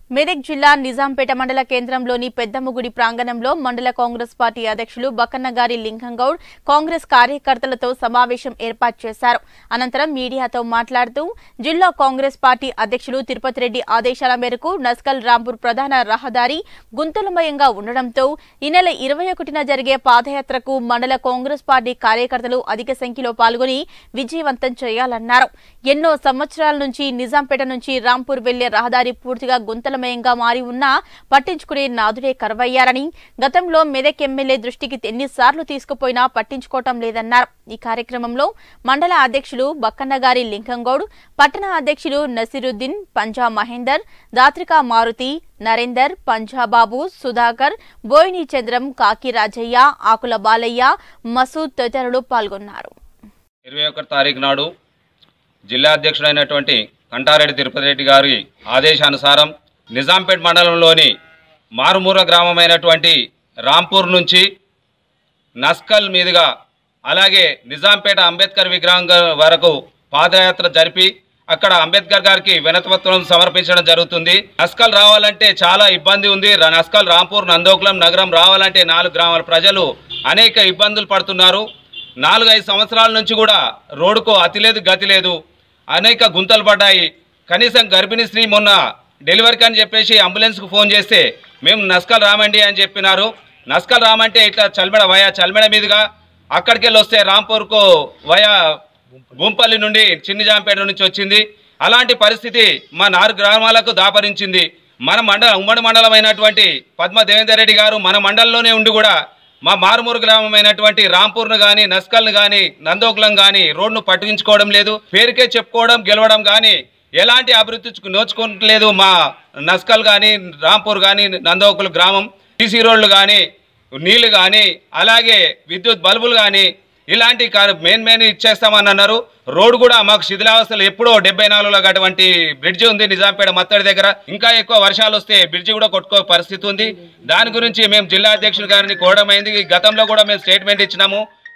మెదక్ జిల్లా నిజాంపేట మండల కేంద్రంలోని పెద్దమ్మగుడి ప్రాంగణంలో మండల కాంగ్రెస్ పార్టీ అధ్యక్షులు బక్కన్నగారి లింగంగౌడ్ కాంగ్రెస్ కార్యకర్తలతో సమావేశం ఏర్పాటు చేశారు అనంతరం మీడియాతో మాట్లాడుతూ జిల్లా కాంగ్రెస్ పార్టీ అధ్యక్షులు తిరుపతి రెడ్డి ఆదేశాల మేరకు నస్కల్ రాంపూర్ ప్రధాన రహదారి గుంతలమయంగా ఉండడంతో ఈ నెల ఇరవై ఒకటిన జరిగే పాదయాత్రకు మండల కాంగ్రెస్ పార్టీ కార్యకర్తలు అధిక సంఖ్యలో పాల్గొని విజయవంతం చేయాలన్నారు ఎన్నో సంవత్సరాల నుంచి నిజాంపేట నుంచి రాంపూర్ వెళ్లే రహదారి పూర్తిగా గుంతలమయంగా మారి ఉన్నా పట్టించుకునే నాదుడే కరువయ్యారని గతంలో మెదక్ ఎమ్మెల్యే దృష్టికి ఎన్నిసార్లు తీసుకుపోయినా పట్టించుకోవటం లేదన్నారు ఈ కార్యక్రమంలో మండల అధ్యక్షులు బక్కన్నగారి లింకంగౌడ్ పట్టణ అధ్యక్షులు నసిరుద్దీన్ పంజా మహేందర్ దాత్రికా మారుతి నరేందర్ పంజాబాబు సుధాకర్ బోయిని చంద్రం కాకి రాజయ్య ఆకుల బాలయ్య మసూద్ తదితరులు పాల్గొన్నారు ఇరవై ఒకటి తారీఖు నాడు జిల్లా అధ్యక్షుడైనటువంటి కంటారెడ్డి తిరుపతి రెడ్డి గారి ఆదేశానుసారం నిజాంపేట్ మండలంలోని మారుమూర గ్రామమైనటువంటి రాంపూర్ నుంచి నస్కల్ మీదుగా అలాగే నిజాంపేట అంబేద్కర్ విగ్రహం గ- వరకు పాదయాత్ర జరిపి అక్కడ అంబేద్కర్ గారికి వినతిపత్రం సమర్పించడం జరుగుతుంది నస్కల్ రావాలంటే చాలా ఇబ్బంది ఉంది ర- నస్కల్ రాంపూర్ నందోకులం నగరం రావాలంటే నాలుగు గ్రామాల ప్రజలు అనేక ఇబ్బందులు పడుతున్నారు నాలుగైదు సంవత్సరాల నుంచి కూడా రోడ్డుకు అతి లేదు గతి లేదు అనేక గుంతలు పడ్డాయి కనీసం గర్భిణీ స్త్రీ మొన్న డెలివరీకి అని చెప్పేసి అంబులెన్స్కు ఫోన్ చేస్తే మేము నస్కల్ రామండి అని చెప్పినారు నస్కల్ రామంటే ఇట్లా చల్మెడ వయా చల్మెడ మీదుగా అక్కడికి వెళ్ళి వస్తే రాంపూర్కు వయా గుంపల్లి నుండి చిన్నిజాంపేట నుంచి వచ్చింది అలాంటి పరిస్థితి మా నాలుగు గ్రామాలకు దాపరించింది మన మండలం ఉమ్మడి మండలమైనటువంటి పద్మ దేవేందర్ రెడ్డి గారు మన మండలంలోనే ఉండి కూడా మా మారుమూరు గ్రామమైనటువంటి రాంపూర్ను కానీ నస్కల్ను కానీ నందోకులం కానీ రోడ్ను పట్టించుకోవడం లేదు పేరుకే చెప్పుకోవడం గెలవడం కానీ ఎలాంటి అభివృద్ధి నోచుకోవట్లేదు మా నస్కల్ కానీ రాంపూర్ కానీ నందోకుల గ్రామం సీసీ రోడ్లు కానీ నీళ్లు కానీ అలాగే విద్యుత్ బల్బులు కానీ ఇలాంటి కా- మెయిన్ మెయిన్ ఇచ్చేస్తామని అన్నారు రోడ్డు కూడా మాకు శిథిలావస్థలు ఎప్పుడో డెబ్బై నాలుగులో అటువంటి బ్రిడ్జి ఉంది నిజాంపేట మత్తడి దగ్గర ఇంకా ఎక్కువ వర్షాలు వస్తే బ్రిడ్జి కూడా కొట్టుకో పరిస్థితి ఉంది దాని గురించి మేము జిల్లా అధ్యక్షుడు గారిని కోరడమైంది గతంలో కూడా మేము స్టేట్మెంట్ ఇచ్చినాము